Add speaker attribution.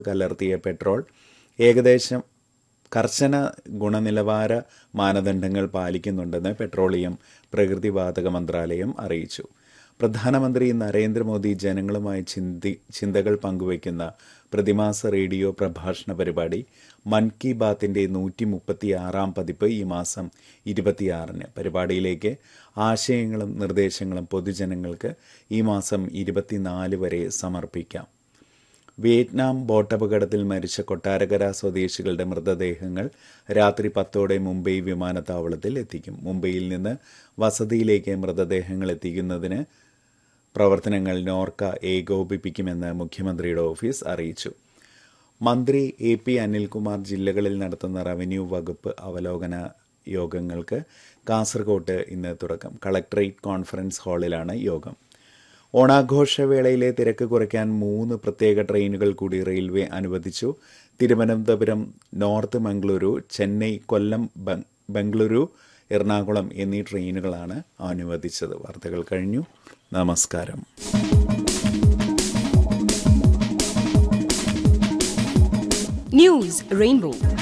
Speaker 1: കലർത്തിയ petrol ഏകദേശം കർശന ഗുണനിലവാര മാനദണ്ഡങ്ങൾ പാലിക്കുന്നുണ്ടെന്ന് പെട്രോളിയം പ്രകൃതിവാതക മന്ത്രാലയം അറിയിച്ചു പ്രധാനമന്ത്രി നരേന്ദ്രമോദി ജനങ്ങളുമായി ചിന്തി ചിന്തകൾ പങ്കുവയ്ക്കുന്ന പ്രതിമാസ റേഡിയോ പ്രഭാഷണ പരിപാടി മൻ കി ബാത്തിന്റെ നൂറ്റി മുപ്പത്തിയാറാം പതിപ്പ് ഈ മാസം ഇരുപത്തിയാറിന് പരിപാടിയിലേക്ക് ആശയങ്ങളും നിർദ്ദേശങ്ങളും പൊതുജനങ്ങൾക്ക് ഈ മാസം ഇരുപത്തിനാല് വരെ സമർപ്പിക്കാം വിയറ്റ്നാം ബോട്ടപകടത്തിൽ മരിച്ച കൊട്ടാരക്കര സ്വദേശികളുടെ മൃതദേഹങ്ങൾ രാത്രി പത്തോടെ മുംബൈ വിമാനത്താവളത്തിൽ എത്തിക്കും മുംബൈയിൽ നിന്ന് വസതിയിലേക്ക് മൃതദേഹങ്ങൾ എത്തിക്കുന്നതിന് പ്രവർത്തനങ്ങൾ നോർക്ക ഏകോപിപ്പിക്കുമെന്ന് മുഖ്യമന്ത്രിയുടെ ഓഫീസ് അറിയിച്ചു മന്ത്രി എ പി അനിൽകുമാർ ജില്ലകളിൽ നടത്തുന്ന റവന്യൂ വകുപ്പ് അവലോകന യോഗങ്ങൾക്ക് കാസർകോട്ട് ഇന്ന് തുടക്കം കളക്ടറേറ്റ് കോൺഫറൻസ് ഹാളിലാണ് യോഗം ഓണാഘോഷവേളയിലെ തിരക്ക് കുറയ്ക്കാൻ മൂന്ന് പ്രത്യേക ട്രെയിനുകൾ കൂടി റെയിൽവേ അനുവദിച്ചു തിരുവനന്തപുരം നോർത്ത് മംഗളൂരു ചെന്നൈ കൊല്ലം ബ- ബംഗളൂരു എറണാകുളം എന്നീ ട്രെയിനുകളാണ് അനുവദിച്ചത് വാർത്തകൾ കഴിഞ്ഞു നമസ്കാരം
Speaker 2: News Rainbow.